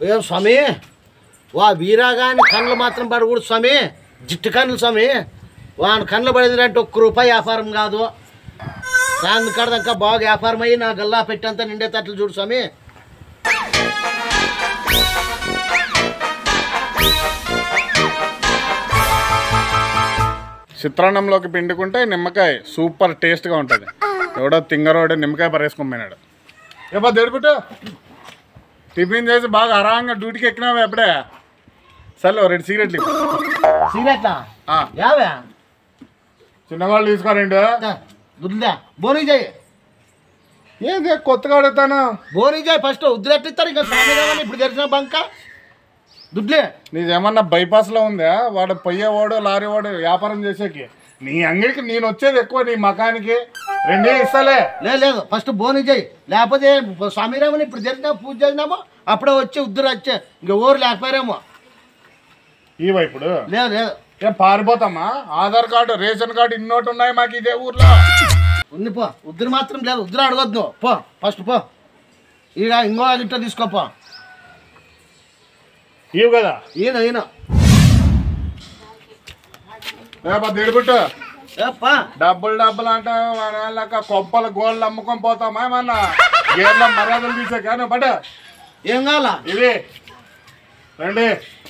ఏం స్వామి వా వీరాగాని కళ్ళు మాత్రం పడకూడదు స్వామి జిట్టు కన్నులు స్వామి వాని కళ్ళు పడింది అంటే ఒక్క రూపాయి వ్యాపారం కాదు దాని కడదాక బాగా వ్యాపారం అయ్యి నా గల్లా పెట్టంతా నిండేటట్లు చూడు స్వామి చిత్రాన్నంలోకి పిండుకుంటే నిమ్మకాయ సూపర్ టేస్ట్గా ఉంటుంది ఎవడో తింగరోడు నిమ్మకాయ పరేసుకోమన్నాడు ఏపా దెడుపుట్టు టిఫిన్ చేసి బాగా ఆరాంగా డ్యూటీకి ఎక్కినావా ఎప్పుడే సర్లే ఓ రెండు సిగరెట్లు ఇవ్వు. సిగరెట్లా ఆ, యావే చిన్నవాళ్ళు తీసుకోరండి దుద్దా బోనీ చేయి ఏంది కొత్తగా అడుగుతాను బోనీ చేయి ఫస్ట్ ఉద్రెట్లు ఇస్తారు ఇంకా స్వామి రావని ఇప్పుడు తెరిచిన బంక దుడ్లే నీదేమన్నా బైపాస్లో ఉందా వాడు పొయ్యేవాడు లారీ వాడు వ్యాపారం చేసేకి నీ అంగడికి నేను వచ్చేది ఎక్కువ నీ మకానికి రెండే ఇస్తాలే లేదు లేదు ఫస్ట్ బోని చేయి లేకపోతే స్వామిరామని ఇప్పుడు జరిగినా పూజ చేసినామో అప్పుడే వచ్చి ఉద్దరు వచ్చే ఇంకా ఊరు లేకపోయారేమో ఇవా ఇప్పుడు లేదు లేదు ఏం పారిపోతామా ఆధార్ కార్డు రేషన్ కార్డు ఇన్నోటి ఉన్నాయి మాకు ఇదే ఊర్లో ఉంది పో ఉద్దరు మాత్రం లేదు ఉద్దరు అడగొద్దు నువ్వు. పో ఫస్ట్ పో ఇక ఇంకో గిట్ట తీసుకోపో ఇవి కదా ఈయన ఈయన రేపా దిడిబుట్టు ఏప్పా డబ్బులు డబ్బులు అంటే మన వాళ్ళక కొప్పలు గోళ్ళు అమ్ముకొని పోతామా ఏమన్నా గేర్ల మర్యాదలు తీసే కానీ బట్ ఏం కావాలా ఇవి రండి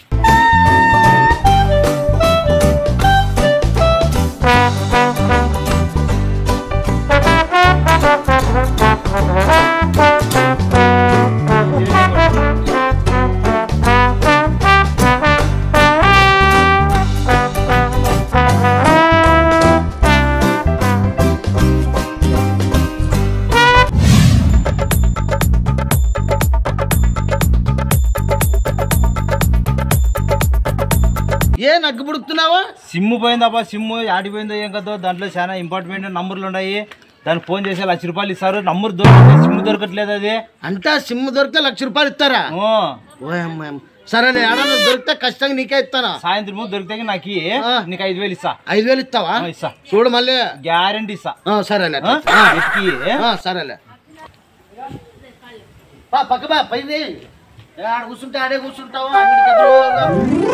ఏ నగ్గు పుడుతున్నావా సిమ్ పోయిందబ్బా సిమ్ ఆడిపోయిందో ఏం కదా దాంట్లో చాలా ఇంపార్టెంట్ నంబర్లు ఉన్నాయి దానికి ఫోన్ చేసి లక్ష రూపాయలు ఇస్తారు నంబర్ దొరకట్లేదు సిమ్ దొరకట్లేదు అది అంటే సిమ్ దొరికితే లక్ష రూపాయలు ఇస్తారా ఓ, ఓయమ్మ సరేలే ఏడన్నా దొరికితే ఖచ్చితంగా నీకే ఇస్తానా సాయంత్రం దొరికితే నాకు ఇయ్యి, ఆ. నీకు ఐదు వేలు ఇస్తా ఐదు వేలు ఇస్తావా ఆ, ఇస్తా చూడు మళ్ళీ గ్యారంటీ ఇస్తా ఆ, సరేలే ఆ? ఆ. ఎత్తికి ఆ, సరేలే బా పక్క బా పైది ఏ, ఆడ కూర్చుంటే ఆడే కూర్చుంటావు అంగడికి ఎదురుగా.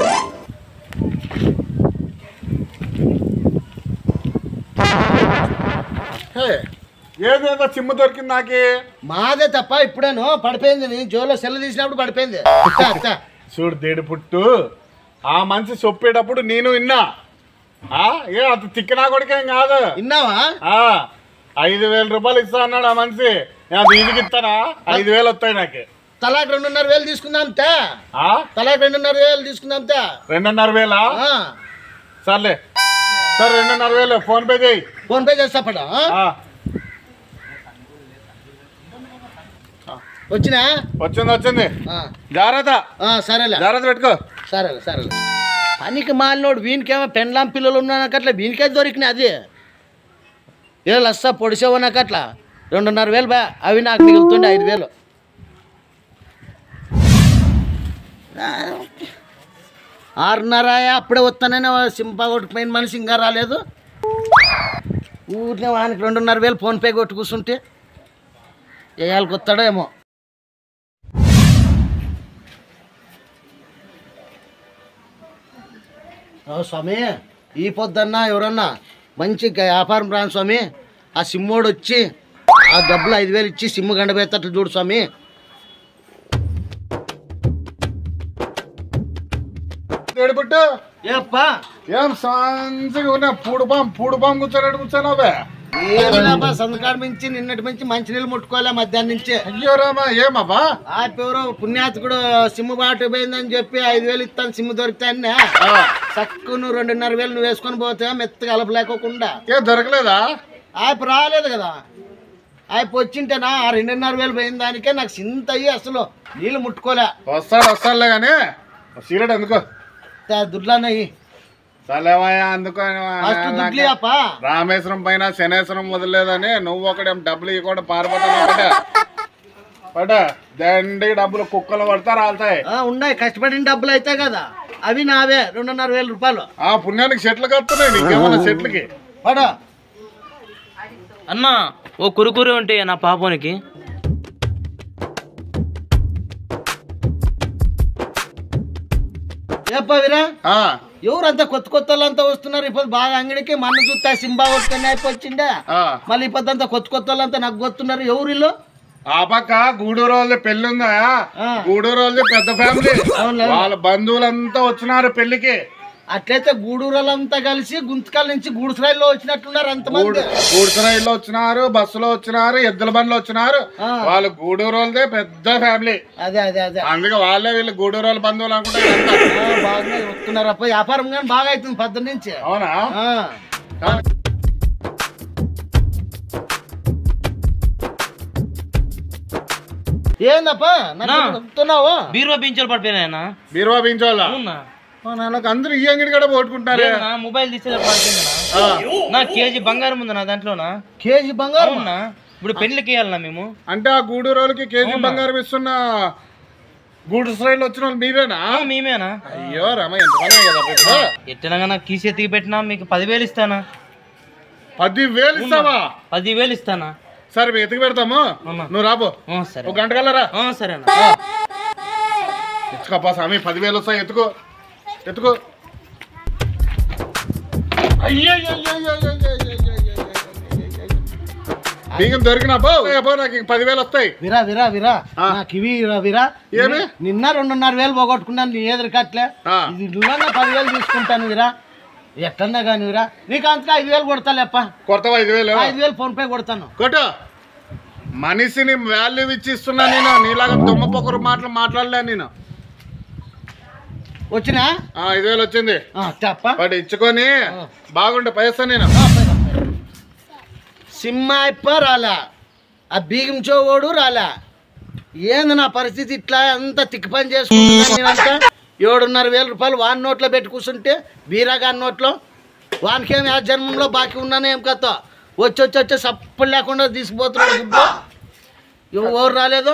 హే, ఏదేదో చిమ్ము దొరికింది నాకి మాదే తప్ప ఇప్పుడేను పడిపోయింది నీ జోలో సెల్ తీసినప్పుడు పడిపోయింది అత్త, అత్త. చూడు దేడి పుట్టు ఆ మనిషి చొప్పేటప్పుడు నేను విన్నా ఆ, ఏ అంత తిక్కినా కొడుకేం కాదు విన్నావా ఆ, ఐదు వేల రూపాయలు ఇస్తా అన్నాడు ఆ మనిషి నేను వీధికి ఇస్తానా ఐదు వేలు వస్తాయి నాకు తలాకి రెండున్నర వేలు తీసుకుందాం తే ఆ, తలాకి రెండున్నర వేలు తీసుకుందాం తే రెండున్నర వేలా ఆ, సర్లే సరే రెండున్నర వేలు ఫోన్ పే చేయి ఫోన్ పే చేస్తా పడ ఆ, వచ్చినా వచ్చింది వచ్చింది ఆ, జాగ్రత్త ఆ, సరేలే జాగ్రత్త పెట్టుకో సరేలే సరేలే పనికి మాలినోడు వీనికేమో పెండ్లాం పిల్లలు ఉన్నానకట్లా వీనికే దొరికినాయి అది ఏ లస్స పొడిసేవనకట్లా రెండున్నర వేలు బా అవి నాకు మిగులుతుండే ఐదు వేలు ఆరున్నర అప్పుడే వస్తానని సింపా కొట్టుకుపోయిన మనిషి ఇంకా రాలేదు ఊరినే వానికి రెండున్నర వేలు ఫోన్పే కొట్టు కూర్చుంటే వేయాలకు వస్తాడో ఏమో ఓ స్వామి ఈ పొద్దున్న ఎవరన్నా మంచి గ- వ్యాపారం రాను స్వామి ఆ సిమ్మోడు వచ్చి ఆ డబ్బులు ఐదు వేలు ఇచ్చి సిమ్ము గండబెత్తట్లు చూడు స్వామి దేడి పుట్టు ఏప్పా ఏం సంచిగా ఉన్నా పూడు బాం పూడు బాం కూర్చోనట్టు కూర్చోనావే ఏమిలాపా సందకాడు మించి నిన్నటి మించి మంచి నీళ్ళు ముట్టుకోలే మధ్యాహ్నం నుంచి అయ్యో రామా ఏమబ్బా ఆ ఎవరో పుణ్యాతకుడు సిమ్ము బాటు పోయిందని చెప్పి ఐదు వేలు ఇస్తాను సిమ్ము దొరికితే ఆ, చక్కు నువ్వు రెండున్నర వేలు నువ్వు వేసుకొని పోతే మెత్తగా అలపలేకోకుండా ఏం దొరకలేదా ఆయప్ప రాలేదు కదా ఆయప్ప వచ్చింటేనా ఆ రెండున్నర వేలు పోయిన దానికే నాకు సింత అయ్యి అసలు నీళ్ళు ముట్టుకోలే వస్తాడు వస్తాడులే కానీ సిగరెట్ ఎందుకో దుడ్లన్నయ్యి సలేవయ్యా అందుకో ఫస్ట్ దుడ్లు అప్ప రామేశ్వరం పైన శనేశ్వరం వదిలేదని నువ్వు ఒకటేం డబ్బులు ఇవ్వకుండా పారిపోతావు ఒకటే పట దండికి డబ్బులు కుక్కలు పడతా రాలుతాయి ఉన్నాయి కష్టపడిన డబ్బులు అయితే కదా అవి నావే రెండున్నర వేల రూపాయలు ఆ పుణ్యానికి చెట్లు కడుతున్నాయి నీకేమన్నా చెట్లకి పడ అన్నా ఓ కురుకురు ఉంటే నా పాపానికి ఏప్పా వీరా ఆ, ఎవరంతా కొత్త కొత్త వాళ్ళంతా వస్తున్నారు ఇప్పుడు బాగా అంగడికి మన చూస్తా సింబా వస్తున్నా అయిపోయిందా ఆ. మళ్ళీ ఇప్పుడు అంతా కొత్త కొత్త వాళ్ళంతా నాకు వస్తున్నారు ఎవరు ఇల్లు ఆ పక్క గూడూరు వాళ్ళ పెళ్లి ఉందా ఆ. గూడూరు వాళ్ళది పెద్ద ఫ్యామిలీ అవునులే. వాళ్ళ బంధువులంతా వచ్చినారు పెళ్లికి అట్లయితే గూడూరులంతా కలిసి గుంతకాల నుంచి గూడుసరాయిలో వచ్చినట్టున్నారు అంతమంది గూడుసరాయిలో వచ్చినారు బస్సులో వచ్చినారు ఎద్దుల బండ్లో వచ్చినారు ఆ. వాళ్ళు గూడూరు వాళ్ళదే పెద్ద ఫ్యామిలీ అదే అదే అదే అందుకే వాళ్ళే వీళ్ళు గూడూరు వాళ్ళ బంధువులు అనుకుంటే ఇదంతా. ఆ, బాగా వస్తున్నారు అప్ప వ్యాపారం కానీ బాగా అవుతుంది పద్దు నుంచి అవునా ఆ. ఆ. ఏందప్పా నన్ను చెప్తున్నావు బీరువా పింఛలు పడిపోయినాయనా బీరువా బించోళ్ళ అవునా నాకు అందరూ ఈ అంగడి కూడా పోట్టుకుంటారే లేదన్నా, మొబైల్ తీసేది పడిపోయిందనా నా కేజీ బంగారం ఉందన్నా దాంట్లోనా కేజీ బంగారం అవునా ఇప్పుడు పెళ్లికి ఇవ్వాలన్నా మేము అంటే ఆ గూడూరు వాళ్ళకి కేజీ బంగారం ఇస్తున్న గూడు శ్రేణిలో వచ్చిన వాళ్ళు మీరేనా ఆ, మేమేనా అయ్యో రమ ఎంత పనే కదా ఇప్పుడు ఎట్టనగా నాకు కీసి ఎత్తికి పెట్టినా మీకు పదివేలు ఇస్తానా పదివేలు ఇస్తావా పదివేలు ఇస్తానా సరే మేము ఎతికి పెడతాము అవునా. నువ్వు రాబో ఆ, సరే ఒక గంట కల్లా రా ఆ, సరేనా ఎత్తుకోపా స్వామి పదివేలు వస్తాయి ఎత్తుకో ఎత్తుకో బీగం దొరికినా పో పో, నాకు ఇంక పదివేలు వస్తాయి విరా విరా విరా ఆ. నాకు ఇవి విరా విరా ఏమి? నిన్న రెండున్నర వేలు పోగొట్టుకున్నాను నీ ఎదురు కట్లే ఆ. ఇది నిజంగా పదివేలు తీసుకుంటాను విరా ఎట్టన్నా కానీ విరా నీకు అంతగా ఐదు వేలు కొడతాలేప్ప కొడతావా ఐదు వేలు ఐదు వేలు ఫోన్ పే కొడతాను కొట్టు మనిషిని వాల్యూ ఇచ్చి ఇస్తున్నా నేను నీలాగా దుమ్మ పొక్కరు మాటలు మాట్లాడలే నేను వచ్చినా ఆ, ఐదు వేలు వచ్చింది ఆ, చెప్ప వాడు ఇచ్చుకొని బాగుండే పైసా నేను సింహాయిప్ప రాలా ఆ బీగం చోవోడు రాలా ఏంది నా పరిస్థితి ఇట్లా అంత తిక్కి పని చేసుకుంటున్నాను నేనంతా ఏడున్నర వేల రూపాయలు వాన్ నోట్లో పెట్టి కూర్చుంటే బీరాగాని నోట్లో వానికేమి ఆ జన్మంలో బాకీ ఉన్నాను ఏం కథ వచ్చి వచ్చి వచ్చి సప్పుడు లేకుండా తీసుకుపోతున్నాడు గుడ్లో ఎవరు రాలేదు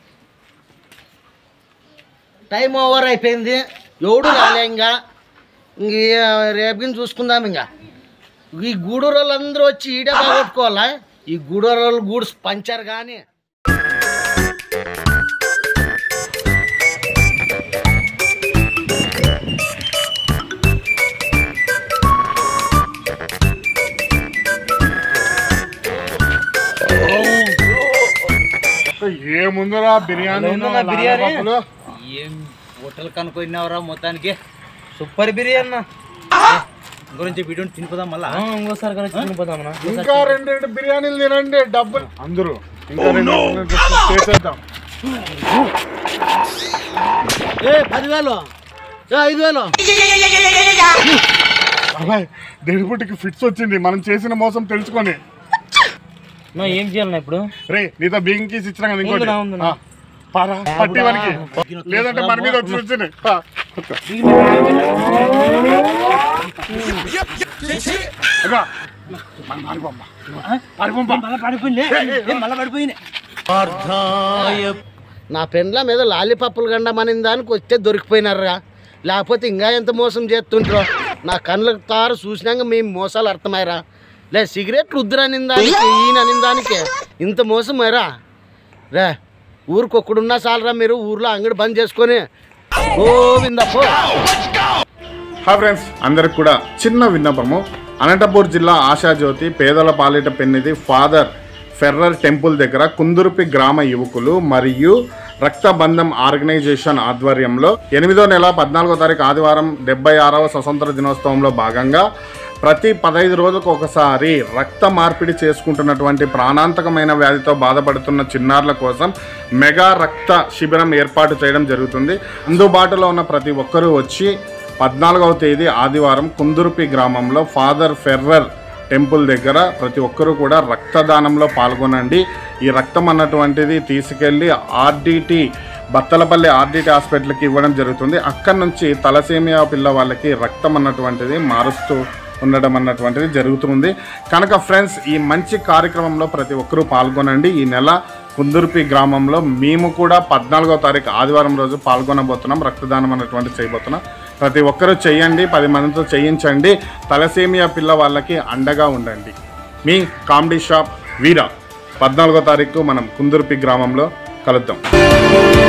టైం ఓవర్ అయిపోయింది ఎవడు రాలే ఇంకా ఇంక రేపు చూసుకుందాం ఇంకా ఈ గూడూరు వాళ్ళందరూ వచ్చి ఈడే బాగొట్టుకోవాలా ఈ గూడూరు వాళ్ళు గూడ్స్ పంచర్ కానీ ఏముందిరా బిర్యానీ ఏముందన్నా బిర్యానీ? లాలిపాపులు. ఏం హోటల్ కనుక్కున్నావురా మొత్తానికి సూపర్ బిర్యానీ గురించి వీడియో తినిపోదాం మళ్ళా ఇంకోసారి కలిసి తినిపోదాం ఇంకా రెండు రెండు బిర్యానీలు తినండి డబ్బులు అందరూ ఇంకా రెండు రెండు చేసేద్దాం ఏ పదివేలు ఏ ఐదు వేలు అబ్బాయి దేడిపుట్టికి ఫిట్స్ వచ్చింది మనం చేసిన మోసం తెలుసుకొని ఏం చేయాలన్నా ఇప్పుడు రే నీతో బియ్యం కీసి ఇచ్చినా కదా ఇంకోటి ఉందినా, ఉందినా. ఆ, పారా పట్టి వానికి లేదంటే మన మీద వచ్చి వచ్చింది ఆ, ఇదిగో, మన మారిపోమ్మ. మారిపోమ్మ. మళ్ళీ పడిపోయింది నా పెండ్ల మీద లాలిపప్పులు గండమని దానికి వస్తే దొరికిపోయినారా లేకపోతే ఇంకా ఎంత మోసం చేస్తుంటారో నా కళ్ళకు తారు చూసినాక మీ మోసాలు అర్థమయ్యరా లే సిగరెట్లు ఉద్దురని దానికి ఈయన అనిన దానికి ఇంత మోసం అయ్యరా రే ఊరికి ఒక్కడున్నా చాలరా మీరు ఊర్లో అంగడి బంద్ చేసుకొని గోవిందప్పో హాయ్ ఫ్రెండ్స్ అందరికి కూడా చిన్న విన్నపము అనంతపూర్ జిల్లా ఆశాజ్యోతి పేదల పాలిట పెన్నిది ఫాదర్ ఫెర్రర్ టెంపుల్ దగ్గర కుందుర్పి గ్రామ యువకులు మరియు రక్తబంధం ఆర్గనైజేషన్ ఆధ్వర్యంలో ఎనిమిదో నెల పద్నాలుగో తారీఖు ఆదివారం డెబ్బై ఆరవ స్వతంత్ర దినోత్సవంలో భాగంగా ప్రతి పదహైదు రోజులకు ఒకసారి రక్త మార్పిడి చేసుకుంటున్నటువంటి ప్రాణాంతకమైన వ్యాధితో బాధపడుతున్న చిన్నారుల కోసం మెగా రక్త శిబిరం ఏర్పాటు చేయడం జరుగుతుంది అందుబాటులో ఉన్న ప్రతి ఒక్కరూ వచ్చి పద్నాలుగవ తేదీ ఆదివారం కుందుర్పి గ్రామంలో ఫాదర్ ఫెర్రర్ టెంపుల్ దగ్గర ప్రతి ఒక్కరూ కూడా రక్తదానంలో పాల్గొనండి ఈ రక్తం అన్నటువంటిది తీసుకెళ్ళి ఆర్డిటి బత్తలపల్లి ఆర్డిటి హాస్పిటల్కి ఇవ్వడం జరుగుతుంది అక్కడి నుంచి తలసేమియా పిల్ల వాళ్ళకి రక్తం అన్నటువంటిది మారుస్తూ ఉండడం అన్నటువంటిది జరుగుతుంది కనుక ఫ్రెండ్స్ ఈ మంచి కార్యక్రమంలో ప్రతి ఒక్కరూ పాల్గొనండి ఈ నెల కుందుర్పి గ్రామంలో మేము కూడా పద్నాలుగో తారీఖు ఆదివారం రోజు పాల్గొనబోతున్నాం రక్తదానం అన్నటువంటి చేయబోతున్నాం ప్రతి ఒక్కరూ చెయ్యండి పది మందితో చేయించండి తలసేమియా పిల్ల వాళ్ళకి అండగా ఉండండి మీ కామెడీ షాప్ వీరా పద్నాలుగో తారీఖు మనం కుందుర్పి గ్రామంలో కలుద్దాం